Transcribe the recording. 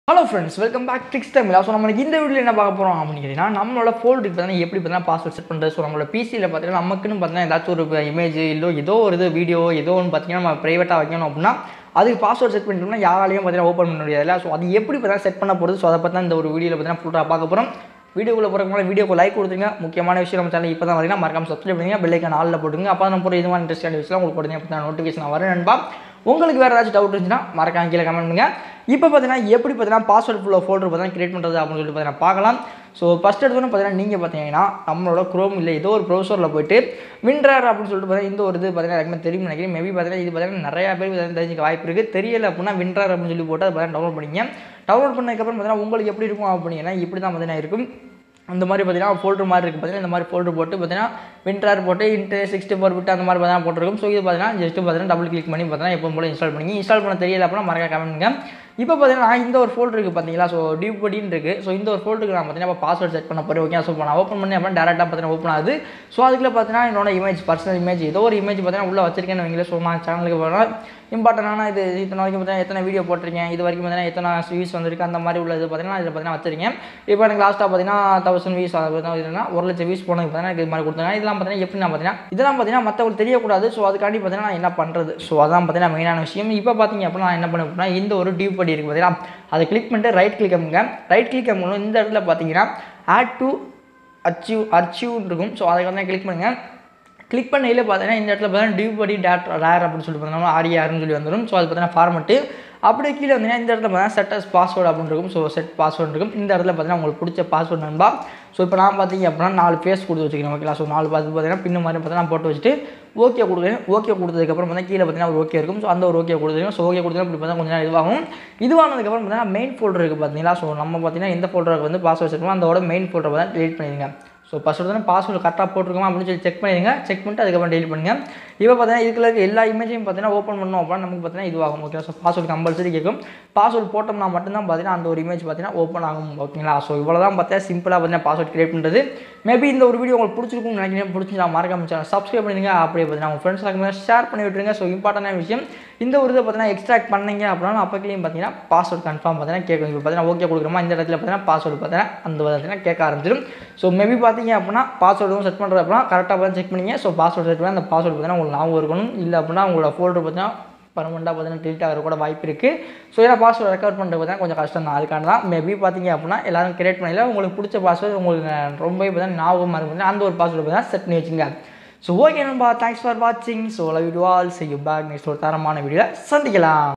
hello friends welcome back tricks time so நம்மளுக்கு இந்த வீடியோவில் என்ன பார்க்க போகிறோம் அப்படின்னு கேட்டிங்கன்னா நம்மளோட ஃபோல்டுக்கு பார்த்தீங்கன்னா எப்படி பார்த்தீங்கன்னா பாஸ்வேர்ட் செட் பண்ணுறது ஸோ நம்மளோட பிசியில் பார்த்தீங்கன்னா நமக்குன்னு பார்த்தீங்கன்னா ஏதாச்சும் ஒரு இமேஜ் இல்லை ஏதோ ஒரு இது வீடியோ ஏதோ ஒன்று பார்த்தீங்கன்னா நம்ம ப்ரைவேட்டாக வைக்கணும் அப்படின்னா அதுக்கு பாஸ்வேர்ட் செட் பண்ணிட்டோம்னா யாராலையும் பார்த்தீங்கன்னா ஓப்பன் பண்ண முடியாது ஸோ அது எப்படி பார்த்தீங்கன்னா செட் பண்ண போகிறது ஸோ அதை பற்றி இந்த ஒரு வீடியோவில் பார்த்தீங்கன்னா ஃபுல்லாக பார்க்க போகிறோம் வீடியோக்குள்ள போகிறதுக்கு முன்னாடி வீடியோக்கு லைக் கொடுத்துருங்க முக்கியமான விஷயம் நம்ம சேனல் இப்போ தான் வரீங்கன்னா மறக்காம சப்ஸ்கிரைப் பண்ணுங்க பெல்லைக்கான ஆளில் போட்டுங்க அப்போ நம்ம போகிற இதுமான இன்ட்ரெஸ்டான விஷயம் உங்களுக்கு உடனே அப்போ நோட்டிஃபிகேஷன் வரேன் நண்பா உங்களுக்கு வேறு ஏதாச்சும் டவுட் இருந்துச்சுன்னா மறக்காம கீழே கமெண்ட் பண்ணுங்க இப்போ பார்த்தீங்கன்னா எப்படி பார்த்தீங்கன்னா பாஸ்வேர்ட் ஃபுல்லாக ஃபோல்டர் பார்த்தீங்கன்னா கிரியேட் பண்ணுறது அப்படின்னு சொல்லிட்டு பார்த்தீங்கன்னா பார்க்கலாம் ஸோ ஃபஸ்ட் எடுத்தோன்னு பார்த்தீங்கன்னா நீங்கள் பார்த்தீங்கன்னா நம்மளோட குரோம் இல்லை ஏதோ ஒரு ப்ரௌசரில் போயிட்டு வின்டர் அப்படின்னு சொல்லிட்டு பார்த்தீங்கன்னா இந்த ஒரு இது பார்த்தீங்கன்னா எல்லாருமே தெரியும் நினைக்கிறேன் மேபி பார்த்தீங்கன்னா இது பார்த்தீங்கன்னா நிறையா பேர் பார்த்தீங்கன்னா தெரிஞ்சுக்க வாய்ப்பு இருக்குது தெரியல அப்படின்னா வின்டர் அப்படின்னு சொல்லி போட்டு அதை பார்த்தீங்கன்னா டவுன்லோட் பண்ணிங்க டவுன்லோட் பண்ணதுக்கப்புறம் பார்த்தீங்கன்னா உங்களுக்கு எப்படி இருக்கும் அப்படின்னா இப்படி தான் பார்த்தீங்கன்னா இருக்கும் அந்த மாதிரி பார்த்தீங்கன்னா ஃபோல்டர் மாதிரி இருக்குது பார்த்தீங்கன்னா இந்த மாதிரி ஃபோல்டர் போட்டு பார்த்தீங்கன்னா வின்டர் போட்டு இன்ட்டு சிக்ஸ்டி ஃபோர் விட்டு அந்த மாதிரி பார்த்தீங்கன்னா போட்டிருக்கும் ஸோ இது பார்த்தீங்கன்னா ஜஸ்ட்டு பார்த்தீங்கன்னா டபுள் கிளிக் பண்ணி பார்த்தீங்கன்னா எப்போ போல இன்ஸ்டால் பண்ணி இன்ஸ்டால் பண்ண தெரியல அப்படின்னா மறக்க கமெண்ட்டுங்க இப்போ பார்த்தீங்கன்னா இந்த ஒரு ஃபோல்டர் இருக்குது பார்த்தீங்களா ஸோ டியூபடின்னு இருக்குது ஸோ இந்த ஒரு ஃபோல்டருக்கு நான் பார்த்தீங்கன்னா இப்போ பாஸ்வேர்ட் செட் பண்ண போகிறேன் ஓகே ஸோ இப்போ நான் ஓப்பன் பண்ணி அப்படின்னா டேரெக்டாக பார்த்தீங்கன்னா ஓப்பன் ஆகுது ஸோ அதுக்குள்ள பார்த்தீங்கன்னா என்னோட இமேஜ் பர்சனல் இமேஜ் ஏதோ ஒரு இமேஜ் பார்த்தீங்கன்னா உள்ள வச்சிருக்கேன்னு வைங்களேன் ஸோ நான் சேனலுக்கு போனால் இம்பார்ட்டண்டான இது இத்தனை வரைக்கும் பார்த்தீங்கன்னா எத்தனை வீடியோ போட்டிருக்கேன் இது வரைக்கும் பார்த்தீங்கன்னா எத்தனை வியூஸ் வந்திருக்கு அந்த மாதிரி உள்ள இது பார்த்தீங்கன்னா இதில் பார்த்தீங்கன்னா வச்சிருக்கேன் இப்போ எனக்கு லாஸ்ட்டாக பார்த்தீங்கன்னா தௌசண்ட் வியூஸ் இதுனா ஒரு லட்சம் வியூஸ் போனதுக்கு பார்த்தீங்கன்னா இது மாதிரி கொடுத்தாங்க இதெல்லாம் பார்த்தீங்கன்னா எப்படி நான் பார்த்தீங்கன்னா இதெல்லாம் பார்த்தீங்கன்னா மற்றவங்களுக்கு தெரியக்கூடாது ஸோ அதுக்காண்டி பார்த்தீங்கன்னா நான் என்ன பண்ணுறது ஸோ அதான் பார்த்தீங்கன்னா மெயினான விஷயம் இப்போ பார்த்தீங்க அப்படின்னா நான் என்ன பண்ண போகிறேன் இந்த ஒரு டியூப் படி இருக்குது பார்த்தீங்கன்னா அதை கிளிக் பண்ணிட்டு ரைட் கிளிக் பண்ணுங்க ரைட் கிளிக் பண்ணும்போது இந்த இடத்துல பார்த்தீங்கன்னா ஆட் டு அச்சீவ் அச்சீவ்னு இருக்கும் ஸோ அதை வந்து கிளிக் பண்ணுங்கள் கிளிக் பண்ணையில் பார்த்தீங்கன்னா இந்த இடத்துல பார்த்தீங்கன்னா டியூ படி டேட் ரேர் அப்படின்னு சொல்லி பார்த்தீங்கன்னா ஆர்இஆர்னு சொல்லி வந்துடும் ஸோ அது பார்த்தீங்கன்னா ஃபார்மெட்டு அப்படியே கீழே வந்தீங்கன்னா இந்த இடத்துல பார்த்தீங்கன்னா செட் அஸ் பாஸ்வேர்டு அப்படின்னு இருக்கும் ஸோ செட் பாஸ்வேர்டு இருக்கும் இந்த இடத்துல பார்த்தீங்கன்னா உங்களுக்கு பிடிச்ச பாஸ்வேர்டு நண்பா ஸோ இப்போ நான் பார்த்தீங்க அப்படின்னா நாலு ஃபேஸ் கொடுத்து வச்சுக்கிறேன் ஓகேங்களா ஸோ நாலு பார்த்து பார்த்தீங்கன்னா பின்னு மாதிரி பார்த்தீங்கன்னா போட்டு வச்சுட்டு ஓகே கொடுக்குறேன் ஓகே கொடுத்ததுக்கப்புறம் பார்த்தீங்கன்னா கீழே பார்த்தீங்கன்னா ஒரு ஓகே இருக்கும் ஸோ அந்த ஒரு ஓகே கொடுத்துருங்க ஸோ ஓகே கொடுத்தா இப்படி பார்த்தா கொஞ்சம் நேரம் இதுவாகும் இதுவானதுக்கப்புறம் பார்த்தீங்கன்னா மெயின் ஃபோல்டர் இருக்குது பார்த்தீங்களா ஸோ நம்ம பார்த்தீங்கன்னா எந்த ஃபோல்டருக்கு வந்து பாஸ்வேர்ட் வச்சுருக்கோம் அதோட மெயின் ஃபோல்டரை பார்த்தா டெலிட் பண்ணிடுங்க ஸோ பாஸ்வேர்டு தானே பாஸ்வேர்டு கரெக்டாக போட்டிருக்கோமா அப்படின்னு சொல்லி செக் பண்ணிடுங்க செக் பண்ணிட்டு அதுக்கப்புறம் டெலிட் பண்ணுங்கள் இப்போ பார்த்தீங்கன்னா இதுக்குள்ள இருக்க எல்லா இமேஜையும் பார்த்தீங்கன்னா ஓப்பன் பண்ணோம் அப்படின்னா நமக்கு பார்த்தீங்கன்னா இதுவாகும் ஓகே ஸோ பாஸ்வேர்டு கம்பல்சரி கேட்கும் பாஸ்வேர்டு போட்டோம்னா மட்டும்தான் பார்த்தீங்கன்னா அந்த ஒரு இமேஜ் பார்த்தீங்கன்னா ஓப்பன் ஆகும் ஓகேங்களா ஸோ இவ்வளோ தான் பார்த்தீங்கன்னா சிம்பிளாக பார்த்தீங்கன்னா பாஸ்வேர்ட் கிரியேட் பண்ணுறது மேபி இந்த ஒரு வீடியோ உங்களுக்கு பிடிச்சிருக்கும்னு நினைக்கிறேன் பிடிச்சி நான் மறக்காம சேனல் சப்ஸ்கிரைப் பண்ணிடுங்க அப்படியே பார்த்தீங்கன்னா உங்கள் ஃப்ரெண்ட்ஸ் எல்லாருமே ஷேர் பண்ணி விட்டுருங்க ஸோ இம்பார்ட்டண்டான விஷயம் இந்த ஒரு இதை பார்த்தீங்கன்னா எக்ஸ்ட்ராக்ட் பண்ணீங்க அப்படின்னா அப்போக்கிலையும் பார்த்தீங்கன்னா பாஸ்வேர்டு கன்ஃபார்ம் பார்த்தீங்கன்னா கேட்கும் இப்போ பார்த்தீங்கன்னா ஓகே கொடுக்குறோமா இந்த இடத்துல பார்த்தீங்கன்னா பாஸ்வேர்டு பார்த்தீங்கன்னா அந்த பார்த்தீங்கன்னா கேட்க ஆரம்பிச்சிடும் ஸோ மேபி பார்த்தீங்க அப்படின்னா பாஸ்வேர்டும் செட் பண்ணுறது அப்படின்னா கரெக்டாக பார்த்து செக் பண்ணிங்க ஸோ பாஸ்வேர்டு செட் பண்ணி அந்த பாஸ்வேர்டு பார்த்தீங்கன்னா உங்களுக்கு ஞாபகம் இருக்கணும் இல்லை அப்படின்னா உங்களோட ஃபோல்டர் பார்த்தீங்கன்னா பர்மனெண்ட்டாக பார்த்தீங்கன்னா டிலீட் ஆகிற கூட வாய்ப்பு இருக்குது ஸோ ஏன்னா பாஸ்வேர்டு ரெக்கவர் பண்ணுறது பார்த்தீங்கன்னா கொஞ்சம் கஷ்டம் தான் அதுக்கான தான் மேபி பார்த்தீங்க அப்படின்னா எல்லாரும் கிரியேட் பண்ணல உங்களுக்கு பிடிச்ச பாஸ்வேர்டு உங்களுக்கு ரொம்ப பார்த்தீங்கன்னா ஞாபகமாக இருக்கும் அந்த ஒரு பாஸ்வேர்டு பார்த்தீங்கன்னா செட் பண்ணி வச்சுங்க ஸோ ஓகே நண்பா தேங்க்ஸ் ஃபார் வாட்சிங் so love you all see you back next ஒரு தரமான வீடியோவில் சந்திக்கலாம்